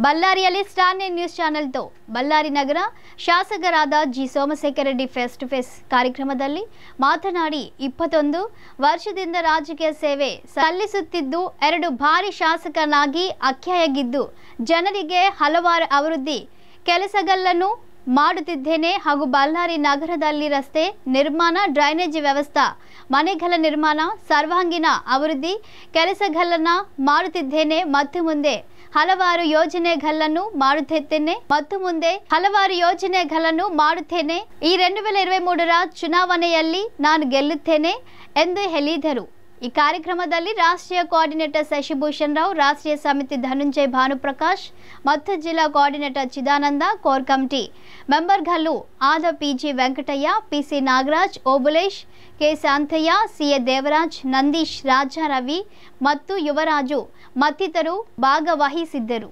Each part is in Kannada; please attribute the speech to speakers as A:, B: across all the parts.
A: ಬಳ್ಳಾರಿಯಲ್ಲಿ ಸ್ಟಾರ್ ನೈನ್ ನ್ಯೂಸ್ ಚಾನೆಲ್తో ಬಳ್ಳಾರಿ ನಗರ ಶಾಸಕರಾದ G Somashekara Reddy face to face ಕಾರ್ಯಕ್ರಮದಲ್ಲಿ ಮಾತನಾಡಿ ಇಪ್ಪತ್ತೊಂದು ವರ್ಷದಿಂದ ರಾಜಕೀಯ ಸೇವೆ ಸಲ್ಲಿಸುತ್ತಿದ್ದು ಎರಡು ಬಾರಿ ಶಾಸಕನಾಗಿ ಆಖ್ಯಾಯಾಗಿದ್ದು ಜನರಿಗೆ ಹಲವಾರು ಅಭಿವೃದ್ಧಿ ಕೆಲಸಗಳನ್ನು ಮಾಡುತ್ತಿದ್ದೇನೆ ಹಾಗೂ ಬಳ್ಳಾರಿ ನಗರದಲ್ಲಿ ರಸ್ತೆ ನಿರ್ಮಾಣ ಡ್ರೈನೇಜ್ ವ್ಯವಸ್ಥೆ ಮನೆಗಳ ನಿರ್ಮಾಣ ಸರ್ವಾಂಗೀಣ ಅಭಿವೃದ್ಧಿ ಕೆಲಸಗಳನ್ನು ಮಾಡುತ್ತಿದ್ದೇನೆ ಮತ್ತು ಮುಂದೆ ಹಲವಾರು ಯೋಜನೆಗಳನ್ನು ಮಾಡುತ್ತಿದ್ದೇನೆ ಮತ್ತು ಮುಂದೆ ಹಲವಾರು ಯೋಜನೆಗಳನ್ನು ಮಾಡುತ್ತೇನೆ ಈ ಎರಡು ವೇల ಇರವೈ ಮೂರರ ಚುನಾವಣೆಯಲ್ಲಿ ನಾನು ಗೆಲ್ಲುತ್ತೇನೆ ಎಂದು ಹೇಳಿದರು ಈ ಕಾರ್ಯಕ್ರಮದಲ್ಲಿ ರಾಷ್ಟ್ರೀಯ ಕೋಆರ್ಡಿನೇಟರ್ ಶಶಿಭೂಷಣ್ ರಾವ್ ರಾಷ್ಟ್ರೀಯ ಸಮಿತಿ ಧನುಂಜಯ್ ಭಾನುಪ್ರಕಾಶ್ ಮತ್ತು ಜಿಲ್ಲಾ ಕೋಆರ್ಡಿನೇಟರ್ ಚಿದಾನಂದ ಕೋರ್ ಕಮಿಟಿ ಮೆಂಬರ್ಗಳು ಆದ PG Venkataiah PC Nagaraj Obulesh K Shantaiah CA Devaraj Nandish Raja Ravi ಮತ್ತು ಯುವರಾಜು ಮತ್ತಿತರರು ಭಾಗವಹಿಸಿದ್ದರು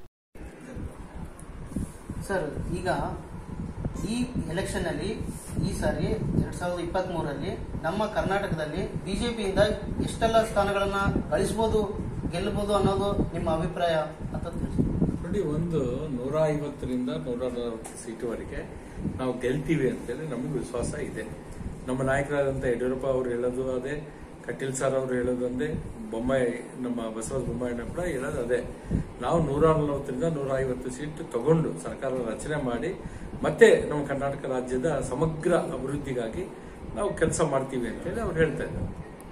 B: ಸರ್ ಈಗ ಈ ಎಲೆಕ್ಷನ್ ಅಲ್ಲಿ ಈ ಸಾರಿ ಎರಡ್ ಸಾವಿರದ ಇಪ್ಪತ್ತ್ ಮೂರರಲ್ಲಿ ನಮ್ಮ ಕರ್ನಾಟಕದಲ್ಲಿ ಬಿಜೆಪಿಯಿಂದ ಎಷ್ಟೆಲ್ಲ ಸ್ಥಾನಗಳನ್ನ ಗಳಿಸಬಹುದು ಗೆಲ್ಲಬಹುದು ಅನ್ನೋದು ನಿಮ್ಮ ಅಭಿಪ್ರಾಯ ಅಂತ ತಿಳಿಸಿ
C: ನೋಡಿ ಒಂದು ನೂರ ಐವತ್ತರಿಂದ ನೂರ ನಲವತ್ತು ಸೀಟುವರೆಗೆ ನಾವು ಗೆಲ್ತೀವಿ ಅಂತೇಳಿ ನಮಗೆ ವಿಶ್ವಾಸ ಇದೆ ನಮ್ಮ ನಾಯಕರಾದಂಥ ಯಡಿಯೂರಪ್ಪ ಅವರು ಹೇಳೋದು ಅದೇ ಕಟೀಲ್ ಸರ್ ಅವರು ಹೇಳೋದು ಒಂದೇ ಬೊಮ್ಮಾಯಿ ನಮ್ಮ ಬಸವರಾಜ ಬೊಮ್ಮಾಯಿನ ಕೂಡ ಹೇಳೋದು ಅದೇ ನಾವು ನೂರ ನಲವತ್ತರಿಂದ ನೂರ ಐವತ್ತು ಸೀಟು ತಗೊಂಡು ಸರ್ಕಾರ ರಚನೆ ಮಾಡಿ ಮತ್ತೆ ನಮ್ಮ ಕರ್ನಾಟಕ ರಾಜ್ಯದ ಸಮಗ್ರ ಅಭಿವೃದ್ಧಿಗಾಗಿ ನಾವು ಕೆಲಸ ಮಾಡ್ತೀವಿ ಅಂತೇಳಿ ಅವ್ರು ಹೇಳ್ತಾ ಇದ್ದಾರೆ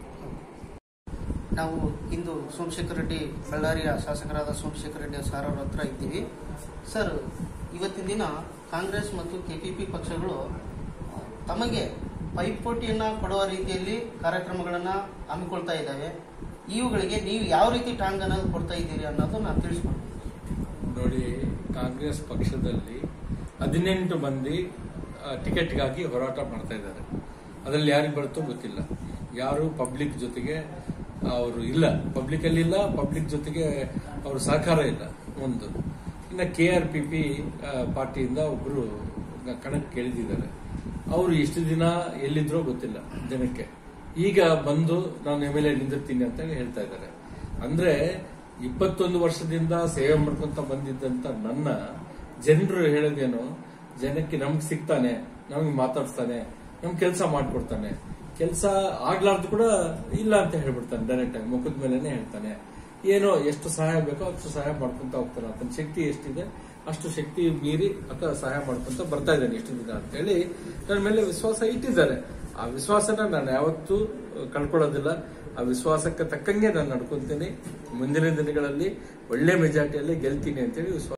B: ನಾವು ಇಂದು ಸೋಮಶೇಖರ್ ರೆಡ್ಡಿ ಬಳ್ಳಾರಿಯ ಶಾಸಕರಾದ ಸೋಮಶೇಖರ್ ರೆಡ್ಡಿ ಸರ್ ಅವ್ರ ಹತ್ರ ಇದ್ದೀವಿ ಸರ್ ಇವತ್ತಿನ ದಿನ ಕಾಂಗ್ರೆಸ್ ಮತ್ತು ಕೆಪಿಪಿ ಪಕ್ಷಗಳು ಆ, ತಮಗೆ ಪೈಪೋಟಿಯನ್ನ ಕೊಡುವ ರೀತಿಯಲ್ಲಿ ಕಾರ್ಯಕ್ರಮಗಳನ್ನ ಹಮ್ಮಿಕೊಳ್ತಾ ಇದ್ದಾವೆ ಇವುಗಳಿಗೆ ನೀವು ಯಾವ ರೀತಿ ಟಾಂಗ್ ಅನ್ನೋದು ಕೊಡ್ತಾ ಇದ್ದೀರಿ ಅನ್ನೋದು ನಾನು ತಿಳಿಸ್ಕೊಡ್ತೀನಿ
C: ನೋಡಿ ಕಾಂಗ್ರೆಸ್ ಪಕ್ಷದಲ್ಲಿ ಹದಿನೆಂಟು ಮಂದಿ ಆ, ಟಿಕೆಟ್ಗಾಗಿ ಹೋರಾಟ ಮಾಡ್ತಾ ಇದ್ದಾರೆ ಅದರಲ್ಲಿ ಯಾರಿಗೆ ಬರುತ್ತೋ ಗೊತ್ತಿಲ್ಲ ಯಾರು ಪಬ್ಲಿಕ್ ಜೊತೆಗೆ ಅವರು ಇಲ್ಲ ಪಬ್ಲಿಕ್ ಅಲ್ಲಿ ಇಲ್ಲ ಪಬ್ಲಿಕ್ ಜೊತೆಗೆ ಅವ್ರ ಸಹಕಾರ ಇಲ್ಲ ಒಂದು ಇನ್ನು ಕೆ ಆರ್ ಪಿ ಪಿ ಪಾರ್ಟಿಯಿಂದ ಒಬ್ರು ಕಣಕ್ಕೆ ಕೇಳಿದ್ದಾರೆ ಅವರು ಎಷ್ಟು ದಿನ ಎಲ್ಲಿದ್ರೋ ಗೊತ್ತಿಲ್ಲ ಜನಕ್ಕೆ ಈಗ ಬಂದು ನಾನು ಎಮ್ ಎಲ್ ಎ ನಿಂದಿರ್ತೀನಿ ಅಂತ ಹೇಳಿ ಹೇಳ್ತಾ ಇದ್ದಾರೆ ಅಂದ್ರೆ ಇಪ್ಪತ್ತೊಂದು ವರ್ಷದಿಂದ ಸೇವೆ ಮಾಡ್ಕೊಂತ ಬಂದಿದ್ದಂತ ನನ್ನ ಜನರು ಹೇಳೋದೇನು ಜನಕ್ಕೆ ನಮ್ಗೆ ಸಿಗ್ತಾನೆ ನಮ್ಗೆ ಮಾತಾಡ್ತಾನೆ ನಮ್ ಕೆಲಸ ಮಾಡ್ಕೊಡ್ತಾನೆ ಕೆಲಸ ಆಗ್ಲಾರ್ದು ಕೂಡ ಇಲ್ಲ ಅಂತ ಹೇಳ್ಬಿಡ್ತಾನೆ ಡೈರೆಕ್ಟ್ ಆಗಿ ಮುಖದ ಮೇಲೆನೆ ಹೇಳ್ತಾನೆ ಏನೋ ಎಷ್ಟು ಸಹಾಯ ಬೇಕೋ ಅಷ್ಟು ಸಹಾಯ ಮಾಡ್ಕೊಂತ ಹೋಗ್ತಾನೆ ಆತನ ಶಕ್ತಿ ಎಷ್ಟಿದೆ ಅಷ್ಟು ಶಕ್ತಿ ಮೀರಿ ಆತ ಸಹಾಯ ಮಾಡ್ಕೊಂತ ಬರ್ತಾ ಇದ್ದಾನೆ ಎಷ್ಟು ದಿನ ಅಂತ ಹೇಳಿ ನನ್ನ ಮೇಲೆ ವಿಶ್ವಾಸ ಇಟ್ಟಿದ್ದಾರೆ ಆ ವಿಶ್ವಾಸನ ನಾನು ಯಾವತ್ತೂ ಕಳ್ಕೊಳ್ಳೋದಿಲ್ಲ ಆ ವಿಶ್ವಾಸಕ್ಕೆ ತಕ್ಕಂಗೆ ನಾನು ನಡ್ಕೊಂತೀನಿ ಮುಂದಿನ ದಿನಗಳಲ್ಲಿ ಒಳ್ಳೆ ಮೆಜಾರಿಟಿಯಲ್ಲಿ ಗೆಲ್ತೀನಿ ಅಂತೇಳಿ ವಿಶ್ವಾಸ